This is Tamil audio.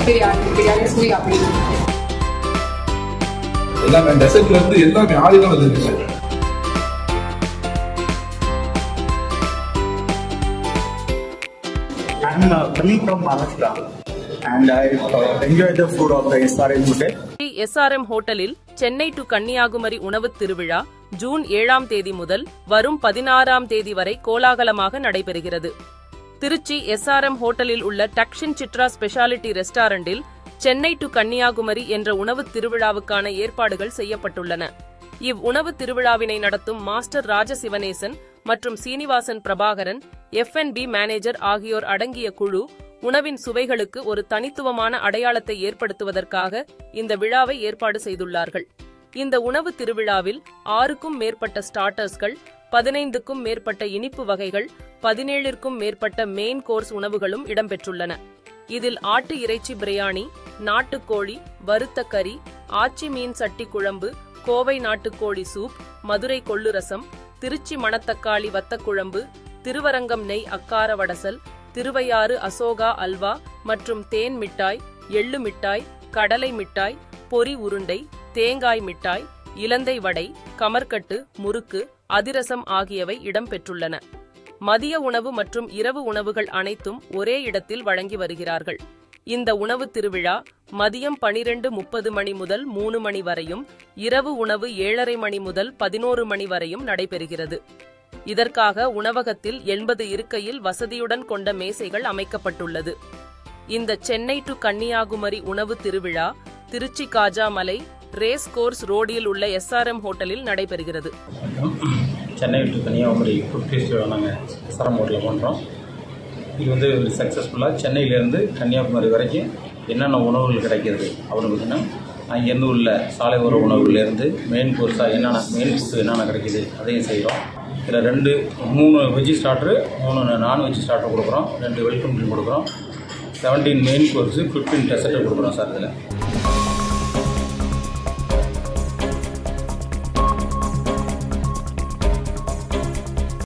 பிரியாணி பிரியாணி சுவை அப்படி எல்லாமே டெசர்ட்ல இருந்து எல்லாமே ஆதிதான் இருக்கு sir I'm uh, coming from Maharashtra and I uh, enjoy the food of the SRM hotel. SRM ஹோட்டலில் சென்னை டு கன்னியாகுமரி உணவுத் திருவிழா ஜூன் ஏழாம் தேதி முதல் வரும் பதினாறாம் தேதி வரை கோலாகலமாக நடைபெறுகிறது திருச்சி எஸ்ஆர்எம் ஹோட்டலில் உள்ள டக்ஷின் சிட்ரா ஸ்பெஷாலிட்டி ரெஸ்டாரண்டில் சென்னை டு கன்னியாகுமரி என்ற உணவுத் திருவிழாவுக்கான ஏற்பாடுகள் செய்யப்பட்டுள்ளன இவ் உணவுத் திருவிழாவினை நடத்தும் மாஸ்டர் ராஜசிவனேசன் மற்றும் சீனிவாசன் பிரபாகரன் எஃப்என்பி மேனேஜர் ஆகியோர் அடங்கிய குழு உணவின் சுவைகளுக்கு ஒரு தனித்துவமான அடையாளத்தை ஏற்படுத்துவதற்காக இந்த விழாவை ஏற்பாடு செய்துள்ளார்கள் இந்த உணவு திருவிழாவில் ஆறுக்கும் மேற்பட்ட ஸ்டார்டர்ஸ்கள் பதினைந்துக்கும் மேற்பட்ட இனிப்பு வகைகள் பதினேழிற்கும் மேற்பட்ட மெயின் கோர்ஸ் உணவுகளும் இடம்பெற்றுள்ளன இதில் ஆட்டு இறைச்சி பிரியாணி நாட்டுக்கோழி வறுத்த கறி ஆச்சி மீன் சட்டி குழம்பு கோவை நாட்டுக்கோழி சூப் மதுரை கொள்ளு ரசம் திருச்சி மணத்தக்காளி வத்தக்குழம்பு திருவரங்கம் நெய் அக்கார வடசல் திருவையாறு அசோகா அல்வா மற்றும் தேன் மிட்டாய் எள்ளு மிட்டாய் கடலை மிட்டாய் பொரி உருண்டை தேங்காய் மிட்டாய் இலந்தை வடை கமர்கட்டு முறுக்கு அதிரசம் ஆகியவை இடம்பெற்றுள்ளன மதிய உணவு மற்றும் இரவு உணவுகள் அனைத்தும் ஒரே இடத்தில் வழங்கி வருகிறார்கள் இந்த உணவு திருவிழா மதியம் பனிரெண்டு முப்பது மணி முதல் மூணு மணி வரையும் இரவு உணவு ஏழரை மணி முதல் பதினோரு மணி வரையும் நடைபெறுகிறது இதற்காக உணவகத்தில் எண்பது இருக்கையில் வசதியுடன் கொண்ட மேசைகள் அமைக்கப்பட்டுள்ளது இந்த சென்னை டு கன்னியாகுமரி உணவு திருவிழா திருச்சி காஜாமலை ரேஸ் கோர்ஸ் ரோடில் உள்ள எஸ்ஆர்எம் ஹோட்டலில் நடைபெறுகிறது Chennai to Kanyakumari food festival நாங்கள் எஸ்ஆர்எம் ஹோட்டலில் பண்ணுறோம் இது வந்து சக்ஸஸ்ஃபுல்லாக சென்னையிலேருந்து கன்னியாகுமரி வரைக்கும் என்னென்ன உணவுகள் கிடைக்கிறது அப்படின்னு பார்த்தீங்கன்னா அங்கேருந்து உள்ள சாலை ஓர உணவுலேருந்து மெயின் கோர்ஸாக என்னென்ன மெயின் ஃபுட்டு என்னென்ன கிடைக்குது அதையும் செய்கிறோம் இதில் ரெண்டு மூணு வெஜ் ஸ்டார்டரு மூணு நான் வெஜ் ஸ்டார்டர் கொடுக்குறோம் ரெண்டு வெல்கம் ட்ரிங்க் கொடுக்குறோம் seventeen main course fifteen dessert கொடுக்குறோம் சார் இதில்